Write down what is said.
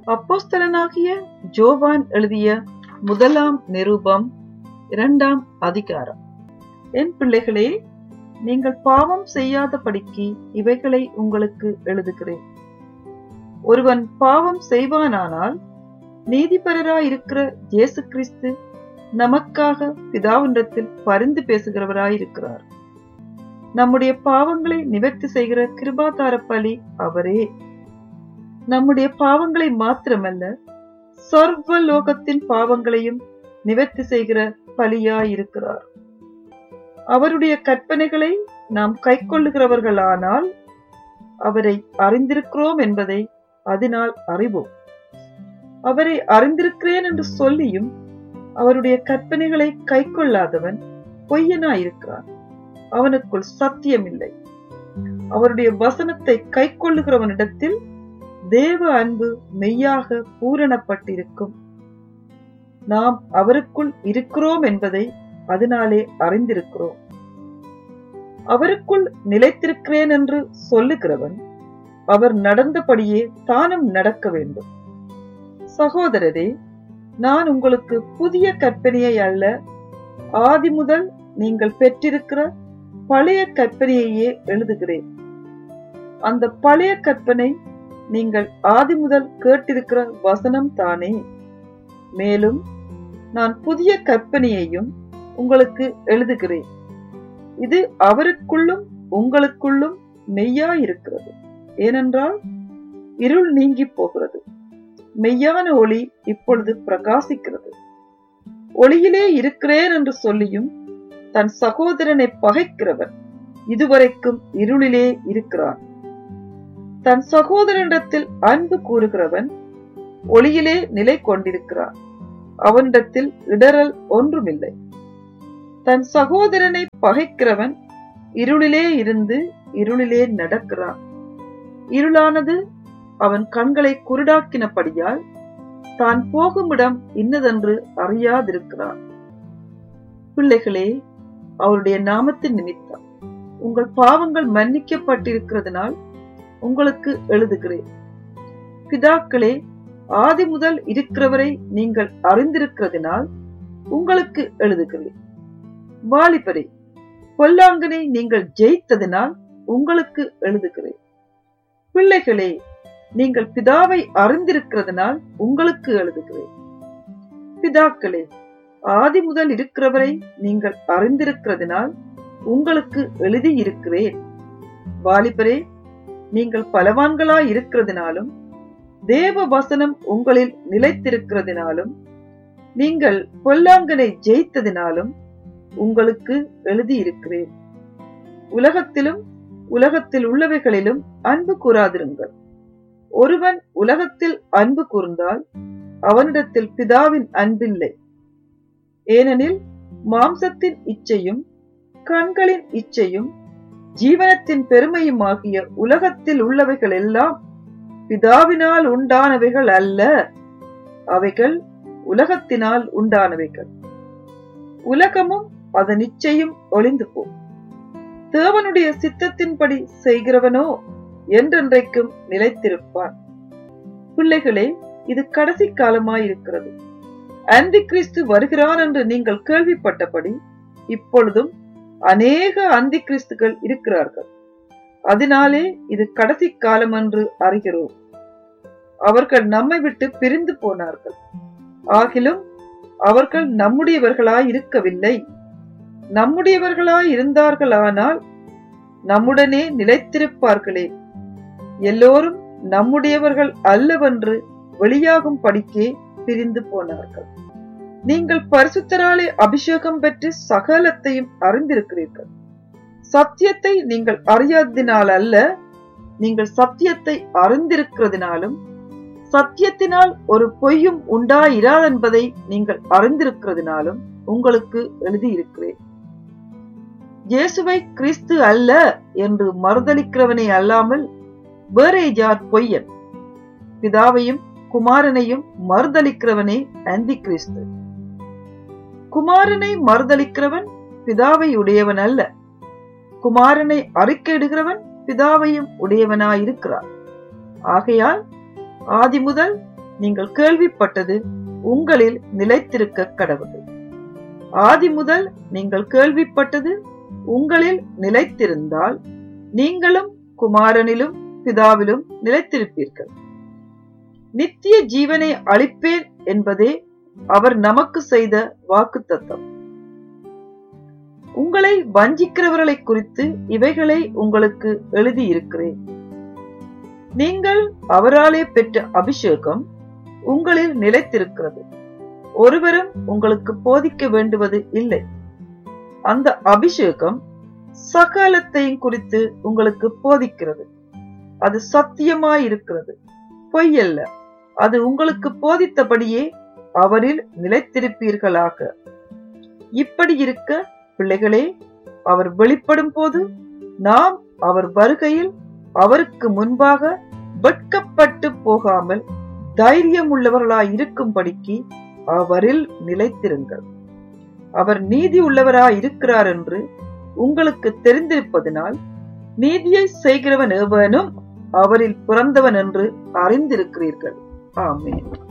அப்போஸ்தலனாகிய ஜோவான் எழுதிய முதலாம் நிருபம் இரண்டாம் அதிகாரம் என் பிள்ளைகளே நீங்கள் பாவம் செய்யாதபடிக்கு இவைகளை உங்களுக்கு எழுதுகிறேன் ஒருவன் பாவம் செய்வானானால் நீதிபரராயிருக்கிற இயேசு கிறிஸ்து நமக்காக பிதாவினிடத்தில் பரிந்து பேசுகிறவராயிருக்கிறார் நம்முடைய பாவங்களை நிவர்த்தி செய்கிற கிருபாதார பலி அவரே நம்முடைய பாவங்களை மாத்திரமல்ல சர்வ லோகத்தின் பாவங்களையும் நிவர்த்தி செய்கிற பலியாயிருக்கிறார் அவருடைய கற்பனைகளை நாம் கைக்கொள்ளுகிறவர்களானால் அவரை அறிந்திருக்கிறோம் என்பதை அதனால் அறிவோம் அவரை அறிந்திருக்கிறேன் என்று சொல்லியும் அவருடைய கற்பனைகளை கைக்கொள்ளாதவன் பொய்யனாயிருக்கிறான் அவனுக்குள் சத்தியமில்லை அவருடைய வசனத்தை கைக்கொள்ளுகிறவனிடத்தில் தேவ அன்பு மெய்யாக பூரணப்பட்டிருக்கும் நாம் அவருக்குள் இருக்கிறோம் என்பதை அதனாலே அறிந்திருக்கிறோம் அவருக்குள் நிலைத்திருக்கிறேன் என்று சொல்லுகிறவன் அவர் நடந்தபடியே தானும் நடக்க வேண்டும் சகோதரரே நான் உங்களுக்கு புதிய கற்பனையை அல்ல ஆதி முதல் நீங்கள் பெற்றிருக்கிற பழைய கற்பனையையே எழுதுகிறேன் அந்த பழைய கற்பனை நீங்கள் ஆதி முதல் கேட்டிருக்கிற வசனம் தானே மேலும் நான் புதிய கற்பனையையும் உங்களுக்கு எழுதுகிறேன் இது அவருக்குள்ளும் உங்களுக்குள்ளும் மெய்யாயிருக்கிறது ஏனென்றால் இருள் நீங்கி போகிறது மெய்யான ஒளி இப்பொழுது பிரகாசிக்கிறது ஒளியிலே இருக்கிறேன் என்று சொல்லியும் தன் சகோதரனை பகைக்கிறவன் இதுவரைக்கும் இருளிலே இருக்கிறான் தன் சகோதரனிடத்தில் அன்பு கூறுகிறவன் ஒளியிலே நிலை கொண்டிருக்கிறான் அவனிடத்தில் இடரல் ஒன்றுமில்லை தன் சகோதரனை பகைக்கிறவன் இருளிலே இருந்து இருளிலே நடக்கிறான் இருளானது அவன் கண்களை குருடாக்கினபடியால் தான் போகுமிடம் இன்னதென்று அறியாதிருக்கிறான் பிள்ளைகளே அவருடைய நாமத்தின் நிமித்தம் உங்கள் பாவங்கள் மன்னிக்கப்பட்டிருக்கிறதுனால் உங்களுக்கு எழுதுகிறேன் பிதாக்களே ஆதி முதல் இருக்கிறவரை நீங்கள் அறிந்திருக்கிறதுனால் உங்களுக்கு எழுதுகிறேன் வாலிபரே பொல்லாங்கனை நீங்கள் ஜெயித்ததினால் உங்களுக்கு எழுதுகிறேன் பிள்ளைகளே நீங்கள் பிதாவை அறிந்திருக்கிறதுனால் உங்களுக்கு எழுதுகிறேன் பிதாக்களே ஆதி முதல் இருக்கிறவரை நீங்கள் அறிந்திருக்கிறதுனால் உங்களுக்கு எழுதியிருக்கிறேன் வாலிபரே நீங்கள் பலவான்களாய் இருக்கிறதுனாலும் தேவ வசனம் உங்களில் நிலைத்திருக்கிறதுனாலும் நீங்கள் பொல்லாங்கனை ஜெயித்ததினாலும் உங்களுக்கு எழுதியிருக்கிறேன் உலகத்திலும் உலகத்தில் உள்ளவைகளிலும் அன்பு கூறாதிருங்கள் ஒருவன் உலகத்தில் அன்பு கூர்ந்தால் அவனிடத்தில் பிதாவின் அன்பில்லை ஏனெனில் மாம்சத்தின் இச்சையும் கண்களின் இச்சையும் ஜீவனத்தின் பெருமையுமாகிய உலகத்தில் உள்ளவைகள் எல்லாம் பிதாவினால் உண்டானவைகள் அல்ல அவைகள் உலகத்தினால் உண்டானவைகள் உலகமும் அதன் நிச்சயம் ஒளிந்து போ தேவனுடைய சித்தத்தின்படி செய்கிறவனோ என்றென்றைக்கும் நிலைத்திருப்பான் பிள்ளைகளே இது கடைசி காலமாயிருக்கிறது அந்தி கிறிஸ்து வருகிறான் என்று நீங்கள் கேள்விப்பட்டபடி இப்பொழுதும் அநேக அந்தி கிறிஸ்துகள் இருக்கிறார்கள் அதனாலே இது கடைசி காலம் என்று அறிகிறோம் அவர்கள் நம்மை விட்டு பிரிந்து போனார்கள் ஆகிலும் அவர்கள் நம்முடையவர்களாய் இருக்கவில்லை நம்முடையவர்களாய் இருந்தார்களானால் நம்முடனே நிலைத்திருப்பார்களே எல்லோரும் நம்முடையவர்கள் அல்லவென்று வெளியாகும் படிக்கே பிரிந்து போனார்கள் நீங்கள் பரிசுத்தராலே அபிஷேகம் பெற்று சகலத்தையும் அறிந்திருக்கிறீர்கள் சத்தியத்தை நீங்கள் அறியாததினால் அல்ல நீங்கள் சத்தியத்தை அறிந்திருக்கிறதுனாலும் சத்தியத்தினால் ஒரு பொய்யும் உண்டாயிராதென்பதை நீங்கள் அறிந்திருக்கிறதுனாலும் உங்களுக்கு எழுதியிருக்கிறேன் இயேசுவை கிறிஸ்து அல்ல என்று மறுதளிக்கிறவனே அல்லாமல் வேறே யார் பொய்யன் பிதாவையும் குமாரனையும் மறுதளிக்கிறவனே அந்தி கிறிஸ்து குமாரனை மறுதளிக்கிறவன் பிதாவை உடையவன் அல்ல குமாரனை அறிக்கையிடுகிறவன் பிதாவையும் உடையவனாயிருக்கிறார் ஆகையால் ஆதி முதல் நீங்கள் கேள்விப்பட்டது உங்களில் நிலைத்திருக்க கடவுள் ஆதி முதல் நீங்கள் கேள்விப்பட்டது உங்களில் நிலைத்திருந்தால் நீங்களும் குமாரனிலும் பிதாவிலும் நிலைத்திருப்பீர்கள் நித்திய ஜீவனை அளிப்பேன் என்பதே அவர் நமக்கு செய்த வாக்குத்தத்தம் உங்களை வஞ்சிக்கிறவர்களை குறித்து இவைகளை உங்களுக்கு எழுதியிருக்கிறேன் நீங்கள் அவராலே பெற்ற அபிஷேகம் உங்களில் நிலைத்திருக்கிறது ஒருவரும் உங்களுக்கு போதிக்க வேண்டுவது இல்லை அந்த அபிஷேகம் சகலத்தையும் குறித்து உங்களுக்கு போதிக்கிறது அது சத்தியமாயிருக்கிறது பொய்யல்ல அது உங்களுக்கு போதித்தபடியே அவரில் நிலைத்திருப்பீர்களாக இப்படி இருக்க பிள்ளைகளே அவர் வெளிப்படும் போது நாம் அவர் வருகையில் அவருக்கு முன்பாக வெட்கப்பட்டு போகாமல் தைரியம் உள்ளவர்களாய் இருக்கும்படிக்கு அவரில் நிலைத்திருங்கள் அவர் நீதி உள்ளவராய் இருக்கிறார் என்று உங்களுக்கு தெரிந்திருப்பதனால் நீதியை செய்கிறவன் எவனும் அவரில் பிறந்தவன் என்று அறிந்திருக்கிறீர்கள் ஆமென்